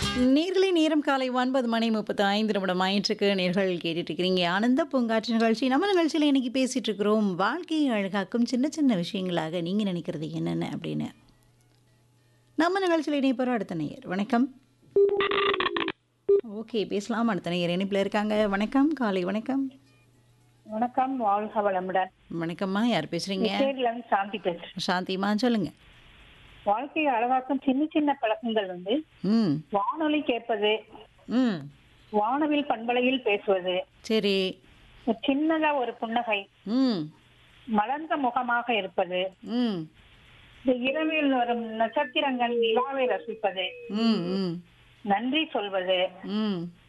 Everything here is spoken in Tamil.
நேர்களை நேரம் காலை ஒன்பது மணி முப்பத்தி ஐந்து நிமிடம் ஆயிற்றுக்கு நேர்கள் கேட்டுட்டு இருக்கிறீங்க ஆனந்த பூங்காற்று நிகழ்ச்சி நம்ம நிகழ்ச்சியில் இன்னைக்கு பேசிட்டு இருக்கிறோம் வாழ்க்கையை அழகாக்கும் சின்ன சின்ன விஷயங்களாக நீங்க நினைக்கிறது என்னென்ன அப்படின்னு நம்ம நிகழ்ச்சியில் இணைப்போம் அடுத்த நேயர் வணக்கம் ஓகே பேசலாம் அடுத்த நேயர் இணைப்பில் இருக்காங்க வணக்கம் காலை வணக்கம் வணக்கம் வாழ்க வளமுடன் வணக்கம்மா யார் பேசுறீங்க பேர்ல இருந்து சாந்தி பேசுறேன் சாந்திமா சொல்லுங்க வாழ்க்கையை அழகாக்கும் சின்ன சின்ன பழக்கங்கள் வந்து ம் வானொலி கேட்பது ம் வானவில் பண்பலையில் பேசுவது சரி சின்னதா ஒரு புன்னகை ம் மலர்ந்த முகமாக இருப்பது ம் இந்த இரவில் வரும் நட்சத்திரங்கள் நிலாவை ரசிப்பது ம் ம் நன்றி சொல்வது ம்